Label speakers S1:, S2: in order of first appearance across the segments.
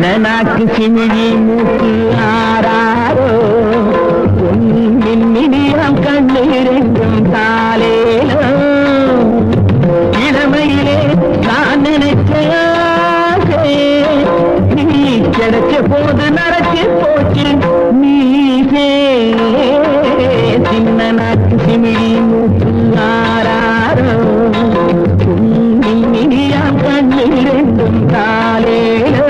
S1: சின்ன நாக்கு சிமிழி மூக்கு ஆறாரோ பொன்னினியம் கண்ணீரெங்கும் தாலேலோ இளமையிலே நான் நினைச்ச ஆசை, நீ கிடைச்ச போது நடத்தி போச்சு நீசே சின்ன நாட்டு சிமிழி மூக்கு ஆறாரோ இனியாம் கண்ணீரெண்டும் தாலேலோ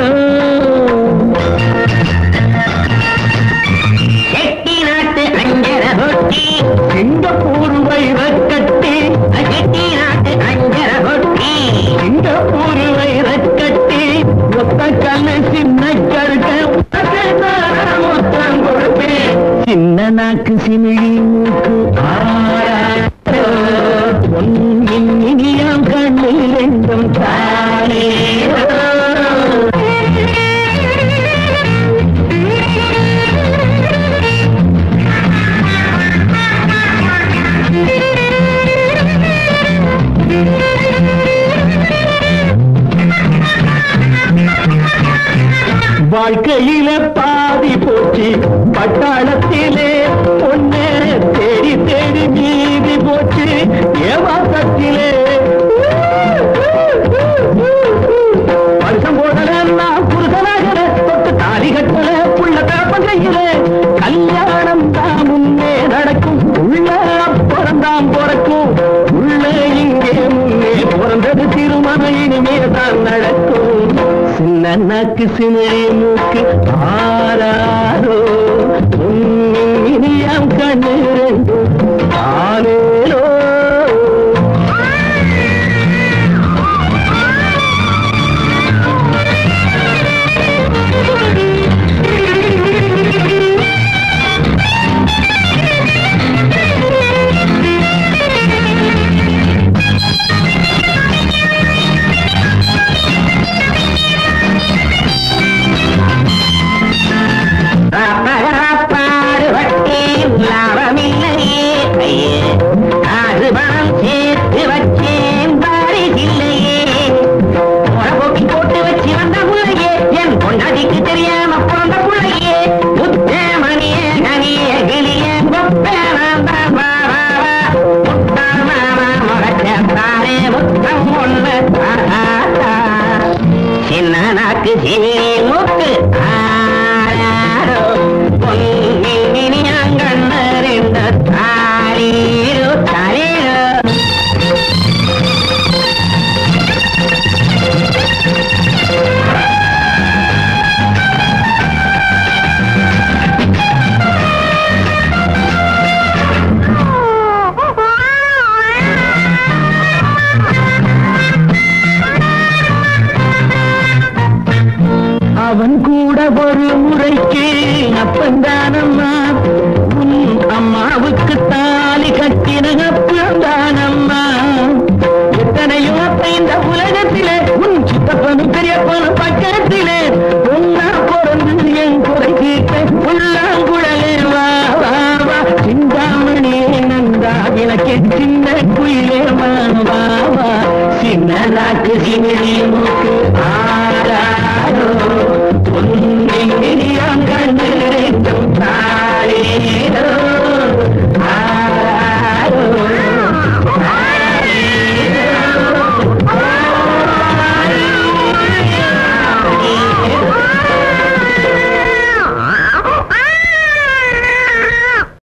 S2: செட்டி நாட்டு அஞ்சர ரொட்டி
S1: சிங்கப்பூர் வைரக்கட்டி
S2: செட்டி நாட்டு அஞ்சர ரொட்டி
S1: சிங்கப்பூர் வைரக்கட்டி ஒத்த கல்லு சின்ன கருக்க மொத்தம் கொடுப்பேன் சின்ன நாக்கு சிமிழி மூக்கு ஆராரோ. பொன்னின் இனியாம் கண்ணில் ரெண்டும் தானே வாழ்க்கையில பாதி போச்சு பட்டாளத்திலே பொண்ணு தேடி தேடி மீதி போச்சு ஏமாசத்திலே வருஷம் போடல நான் புருஷனாகல தொட்டு தாலி கட்டல புள்ள தரப்பன் கையில கல்யாணம் தான் முன்னே நடக்கும் உள்ள அப்புறம் தான் பிறக்கும் உள்ள இங்கே முன்னே பிறந்தது திருமணம் இனிமே தான் நடக்கும் சின்ன நாக்கு சிமிழி மூக்கு ஆராரோ உன்னின் இனியாம் கண்ணு ரெண்டும் ஆனேலோ
S2: பாடுபட்டே லாபமில்லையே ஐயே காசு பணம் சேர்த்து வச்சேன் பாரிசில்லையே போக்கி போட்டு வச்சு வந்த புள்ளையே என் பொண்டாட்டிக்கு தெரியாம பிறந்த புள்ளையே முத்தமணியே கனிய கிளிய முத்தான முகத்தாரே முத்தம் ஒண்ணு சின்ன நாக்கு சினி மூக்கு ஆராரோ பொன்னின் அங்கண்ணறிந்த தாரீரோ தாரீரோ
S1: அவன் கூட ஒரு முறைக்கு அப்பந்தானம்மா